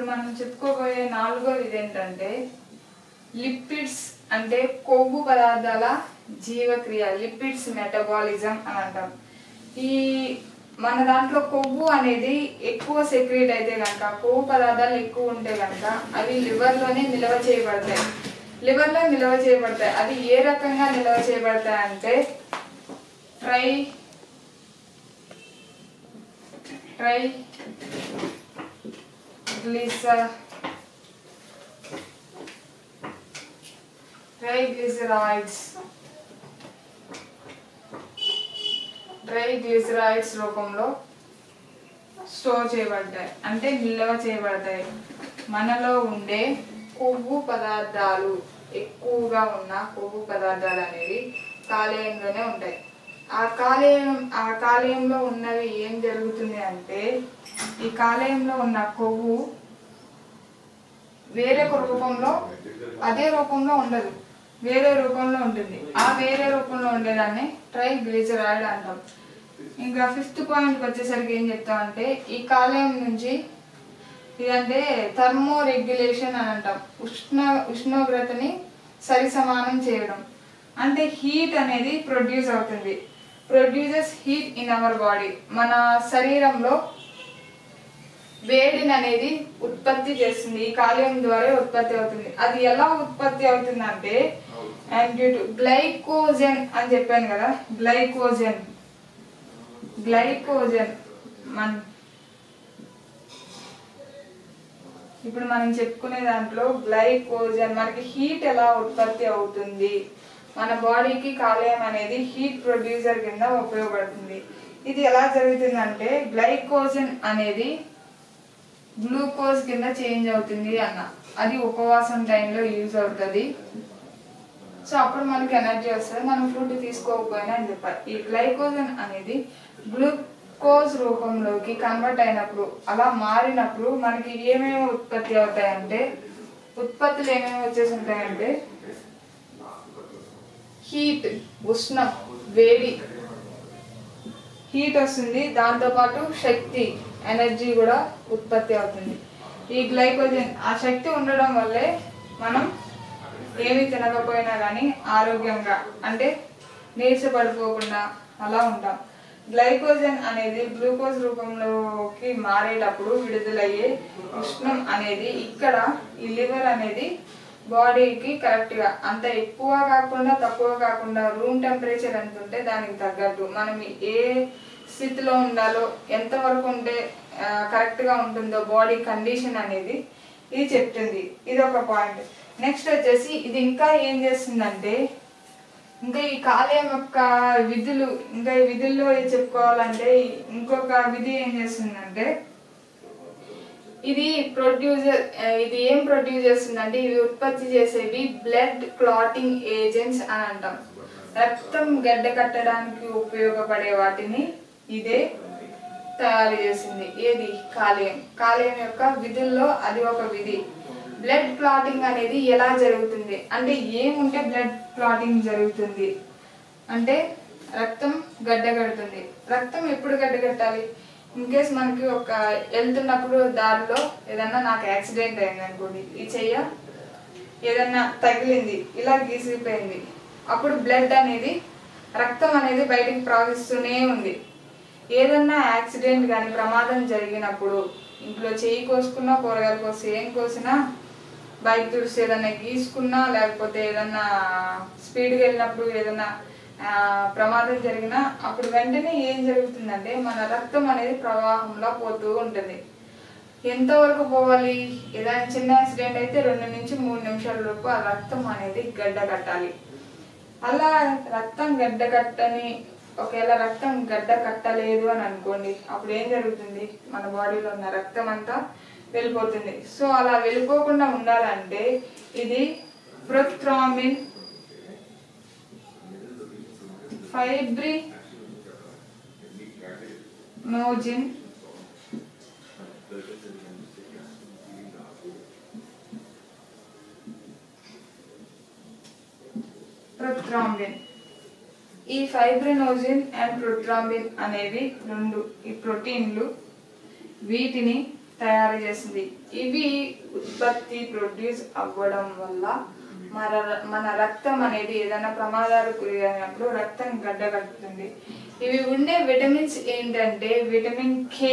మనం చెప్పుకోబోయే నాలుగోది ఇదేంటంటే లిపిడ్స్ అంటే కొవ్వు పదార్థాల జీవక్రియ లిపిడ్స్ మెటబాలిజం అని అంటాం ఈ మన దాంట్లో కొవ్వు అనేది ఎక్కువ సెక్రేట్ అయితే కనుక కొవ్వు పదార్థాలు ఎక్కువ ఉంటే కనుక అవి లివర్లోనే నిల్వ చేయబడతాయి లివర్లో నిల్వ చేయబడతాయి అది ఏ రకంగా నిల్వ చేయబడతాయి అంటే ట్రై ట్రై గ్లిసర్ ట్రైగ్లిసరాయిడ్స్ ట్రైగ్లిసరాయిడ్స్ రూపంలో స్టోర్ చేయబడతాయి అంటే నిల్వ చేయబడతాయి మనలో ఉండే కొవ్వు పదార్థాలు ఎక్కువగా ఉన్న కొవ్వు పదార్థాలు అనేవి కాలేయంలోనే ఉంటాయి ఆ కాలేయం ఆ కాలేయంలో ఉన్నవి ఏం జరుగుతుంది అంటే ఈ కాలేయంలో ఉన్న కొవ్వు వేరే ఒక రూపంలో అదే రూపంలో ఉండదు వేరే రూపంలో ఉంటుంది ఆ వేరే రూపంలో ఉండేదాన్ని ట్రైగ్లిజరాయిడ్ అంటాం ఇంకా ఫిఫ్త్ పాయింట్కి వచ్చేసరికి ఏం చెప్తామంటే ఈ కాలేయం నుంచి ఇదంటే థర్మో రెగ్యులేషన్ అని అంటాం ఉష్ణ ఉష్ణోగ్రతని సరి సమానం చేయడం అంటే హీట్ అనేది ప్రొడ్యూస్ అవుతుంది produces heat in our body మన శరీరంలో వేడిని అనేది ఉత్పత్తి చేస్తుంది ఈ కాలేయం ద్వారా ఉత్పత్తి అవుతుంది అది ఎలా ఉత్పత్తి అవుతుందంటే అండ్ డ్యూ టు గ్లైకోజన్ అని చెప్పాను కదా గ్లైకోజన్ గ్లైకోజన్ మన ఇప్పుడు మనం చెప్పుకునే దాంట్లో గ్లైకోజన్ మనకి హీట్ ఎలా ఉత్పత్తి అవుతుంది మన బాడీకి కాలేయం అనేది హీట్ ప్రొడ్యూసర్ కింద ఉపయోగపడుతుంది ఇది ఎలా జరుగుతుందంటే గ్లైకోజన్ అనేది గ్లూకోజ్ కింద చేంజ్ అవుతుంది అన్న అది ఉపవాసం టైంలో యూజ్ అవుతుంది సో అప్పుడు మనకి ఎనర్జీ వస్తుంది మనం ఫుడ్ తీసుకోకపోయినా అని చెప్పాలి ఈ గ్లైకోజన్ అనేది గ్లూకోజ్ రూపంలోకి కన్వర్ట్ అయినప్పుడు అలా మారినప్పుడు మనకి ఏమేమి ఉత్పత్తి అవుతాయంటే ఉత్పత్తులు ఏమేమి వచ్చేసి ఉంటాయంటే హీట్ ఉష్ణం వేడి హీట్ వస్తుంది దాంతోపాటు శక్తి ఎనర్జీ కూడా ఉత్పత్తి అవుతుంది ఈ గ్లైకోజన్ ఆ శక్తి ఉండడం వల్లే మనం ఏమి తినకపోయినా కానీ ఆరోగ్యంగా అంటే నీరసపడిపోకుండా అలా ఉంటాం గ్లైకోజన్ అనేది గ్లూకోజ్ రూపంలోకి మారేటప్పుడు విడుదలయ్యే ఉష్ణం అనేది ఇక్కడ ఈ లివర్ అనేది బాడీకి కరెక్ట్గా అంత ఎక్కువ కాకుండా తక్కువ కాకుండా రూమ్ టెంపరేచర్ ఎంత ఉంటే దానికి తగ్గట్టు మనం ఏ స్థితిలో ఉండాలో ఎంతవరకు ఉంటే ఆ, కరెక్ట్గా ఉంటుందో బాడీ కండిషన్ అనేది ఇది చెప్తుంది ఇది ఒక పాయింట్ నెక్స్ట్ వచ్చేసి ఇది ఇంకా ఏం చేస్తుందంటే ఇంకా ఈ కాలేయం యొక్క విధులు ఇంకా ఈ విధుల్లో ఏం చెప్పుకోవాలంటే ఇంకొక విధి ఏం చేస్తుందంటే ఇది ప్రొడ్యూసర్ ఇది ఏం ప్రొడ్యూస్ చేస్తుందంటే ఇవి ఉత్పత్తి చేసేవి బ్లడ్ క్లాటింగ్ ఏజెంట్స్ అని అంటాం రక్తం గడ్డ కట్టడానికి ఉపయోగపడే వాటిని ఇదే తయారు చేసింది ఏది కాలేయం కాలేయం యొక్క విధుల్లో అది ఒక విధి బ్లడ్ క్లాటింగ్ అనేది ఎలా జరుగుతుంది అంటే ఏముంటే బ్లడ్ క్లాటింగ్ జరుగుతుంది అంటే రక్తం గడ్డ కడుతుంది రక్తం ఎప్పుడు గడ్డ కట్టాలి ఇన్ కేస్ మనకి ఒక వెళ్తున్నప్పుడు దారిలో ఏదన్నా నాకు యాక్సిడెంట్ అయింది అనుకోండి ఈ చెయ్య ఏదన్నా తగిలింది ఇలా గీసిపోయింది అప్పుడు బ్లడ్ అనేది రక్తం అనేది బయటికి ప్రవహిస్తూనే ఉంది ఏదన్నా యాక్సిడెంట్ కానీ ప్రమాదం జరిగినప్పుడు ఇంట్లో చేయి కోసుకున్నా కూరగాయలు కోసి ఏం కోసినా బైక్ తుడిసి ఏదన్నా గీసుకున్నా లేకపోతే ఏదన్నా స్పీడ్గా వెళ్ళినప్పుడు ఏదన్నా ఆ, ప్రమాదం జరిగినా అప్పుడు వెంటనే ఏం జరుగుతుందంటే మన రక్తం అనేది ప్రవాహంలో పోతూ ఉంటుంది ఎంతవరకు పోవాలి ఏదైనా చిన్న యాక్సిడెంట్ అయితే రెండు నుంచి మూడు నిమిషాల లోపు ఆ రక్తం అనేది గడ్డ కట్టాలి అలా రక్తం గడ్డ కట్టని ఒకవేళ రక్తం గడ్డ కట్టలేదు అని అనుకోండి అప్పుడు ఏం జరుగుతుంది మన బాడీలో ఉన్న రక్తం అంతా వెళ్ళిపోతుంది సో అలా వెళ్ళిపోకుండా ఉండాలంటే ఇది ప్రొథ్రామిన్ ఫైబ్రి నోజిన్ ప్రొథ్రాంబిన్ ఈ ఫైబ్రినోజిన్ అండ్ ప్రొథ్రాంబిన్ అనేవి రెండు ఈ ప్రోటీన్లు వీటిని తయారు చేస్తుంది ఇవి ఉత్పత్తి ప్రొడ్యూస్ అవ్వడం వల్ల మన మన రక్తం అనేది ఏదైనా ప్రమాదాలకు గురి అయినప్పుడు రక్తం గడ్డగట్టుతుంది ఇవి ఉండే విటమిన్స్ ఏంటంటే విటమిన్ కే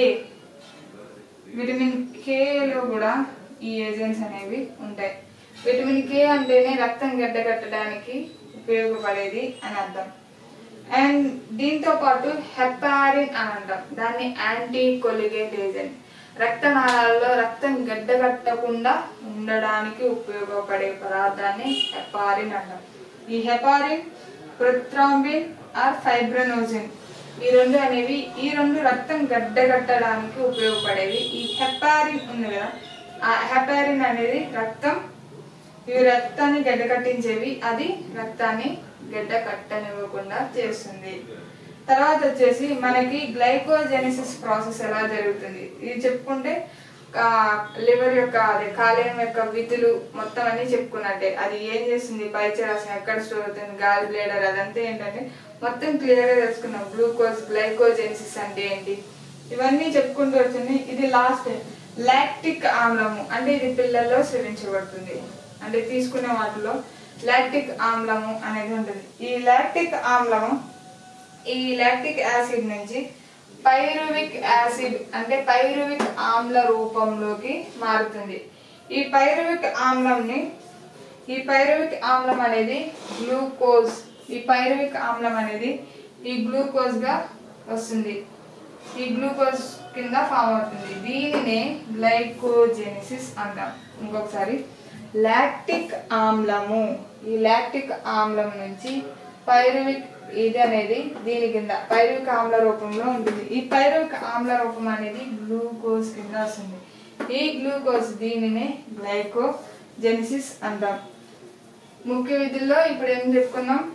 విటమిన్ కేలో కూడా ఈ ఏజెంట్స్ అనేవి ఉంటాయి విటమిన్ కే అంటేనే రక్తం గడ్డగట్టడానికి ఉపయోగపడేది అని అర్థం అండ్ దీంతో పాటు హెపారిన్ అని అంటాం దాన్ని యాంటీ కొలిగేట్ ఏజెంట్ రక్తనాళాల్లో రక్తం గడ్డగట్టకుండా ఉండడానికి ఉపయోగపడే పదార్థాన్ని హెపారిన్ అంటాం ఈ హెపారిన్ ప్రొత్రాంబిన్ ఆర్ ఫైబ్రనోజిన్ ఈ రెండు అనేవి ఈ రెండు రక్తం గడ్డగట్టడానికి ఉపయోగపడేవి ఈ హెపారిన్ ఉంది కదా ఆ హెపారిన్ అనేది రక్తం ఇవి రక్తాన్ని గడ్డకట్టించేవి అది రక్తాన్ని గడ్డ కట్టనివ్వకుండా చేస్తుంది తర్వాత వచ్చేసి మనకి గ్లైకోజెనిసిస్ ప్రాసెస్ ఎలా జరుగుతుంది ఇది చెప్పుకుంటే లివర్ యొక్క అదే కాలేయం యొక్క విధులు మొత్తం అన్ని చెప్పుకున్నట్టే అది ఏం చేస్తుంది పైచరాసం ఎక్కడ స్టోర్ అవుతుంది గాలి బ్లేడర్ అదంతా ఏంటంటే మొత్తం క్లియర్ గా తెలుసుకున్నాం గ్లూకోజ్ గ్లైకోజెనిసిస్ అంటే ఏంటి ఇవన్నీ చెప్పుకుంటూ వచ్చింది ఇది లాస్ట్ లాక్టిక్ ఆమ్లము అంటే ఇది పిల్లల్లో సేవించబడుతుంది అంటే తీసుకునే వాటిలో లాక్టిక్ ఆమ్లము అనేది ఉంటుంది ఈ లాక్టిక్ ఆమ్లము ఈ లాక్టిక్ యాసిడ్ నుంచి పైరువిక్ యాసిడ్ అంటే పైరువిక్ ఆమ్ల రూపంలోకి మారుతుంది ఈ పైరువిక్ ఆమ్లంని ఈ పైరువిక్ ఆమ్లం అనేది గ్లూకోజ్ ఈ పైరువిక్ ఆమ్లం అనేది ఈ గ్లూకోజ్ గా వస్తుంది ఈ గ్లూకోజ్ కింద ఫామ్ అవుతుంది దీనినే గ్లైకోజెనిసిస్ అంటాం ఇంకొకసారి లాక్టిక్ ఆమ్లము ఈ లాక్టిక్ ఆమ్లం నుంచి పైరువిక్ ఇది అనేది దీని కింద పైరువిక్ ఆమ్ల రూపంలో ఉంటుంది ఈ పైరువిక్ ఆమ్ల రూపం అనేది గ్లూకోజ్ కింద వస్తుంది ఈ గ్లూకోజ్ దీనినే గ్లైకోజెనిసిస్ అంటాం ముఖ్య విధుల్లో ఇప్పుడు ఏం చెప్పుకున్నాం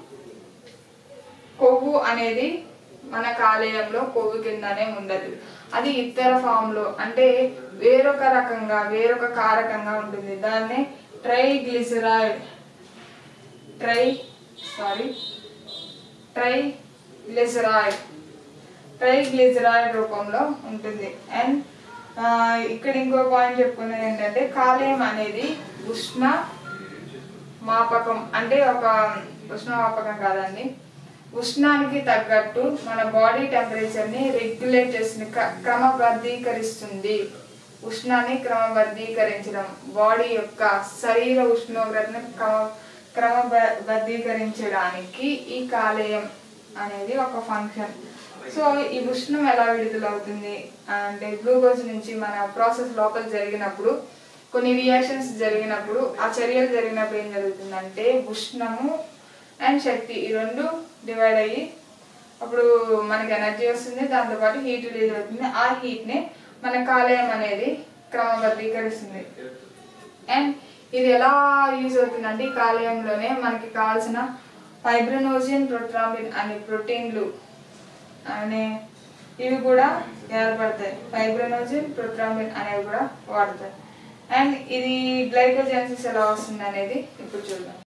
కొవ్వు అనేది మన కాలేయంలో కొవ్వు కిందనే ఉండదు అది ఇతర ఫామ్ లో అంటే వేరొక రకంగా వేరొక కారకంగా ఉంటుంది దాన్ని ట్రైగ్లిసరాయిడ్ ట్రై సారీ ట్రైగ్లిసరాయిడ్ ట్రైగ్లిసరాయిడ్ రూపంలో ఉంటుంది అండ్ ఇక్కడ ఇంకో పాయింట్ చెప్పుకున్నది ఏంటంటే కాలేయం అనేది ఉష్ణ మాపకం అంటే ఒక ఉష్ణ మాపకం కాదండి ఉష్ణానికి తగ్గట్టు మన బాడీ టెంపరేచర్ ని రెగ్యులేట్ చేస్తుంది క్ర- క్రమబద్ధీకరిస్తుంది ఉష్ణాన్ని క్రమబద్ధీకరించడం బాడీ యొక్క శరీర ఉష్ణోగ్రతను క్రమ క్రమబద్ధీకరించడానికి ఈ కాలేయం అనేది ఒక ఫంక్షన్ సో ఈ ఉష్ణం ఎలా విడుదలవుతుంది అంటే గ్లూకోజ్ నుంచి మన ప్రాసెస్ లోపల జరిగినప్పుడు కొన్ని రియాక్షన్స్ జరిగినప్పుడు ఆ చర్యలు జరిగినప్పుడు ఏం జరుగుతుందంటే ఉష్ణము అండ్ శక్తి ఈ రెండు డివైడ్ అయ్యి అప్పుడు మనకి ఎనర్జీ వస్తుంది దాంతోపాటు హీట్ రిలీజ్ అవుతుంది ఆ హీట్ని మన కాలేయం అనేది క్రమబద్ధీకరిస్తుంది అండ్ ఇది ఎలా యూజ్ అవుతుందంటే ఈ కాలేయంలోనే మనకి కావాల్సిన ఫైబ్రనోజిన్ ప్రోట్రామిన్ అనే ప్రోటీన్లు అనే ఇవి కూడా ఏర్పడతాయి ఫైబ్రనోజిన్ ప్రోట్రామిన్ అనేవి కూడా వాడతాయి అండ్ ఇది గ్లైకోజెన్సిస్ ఎలా వస్తుంది అనేది ఇప్పుడు చూద్దాం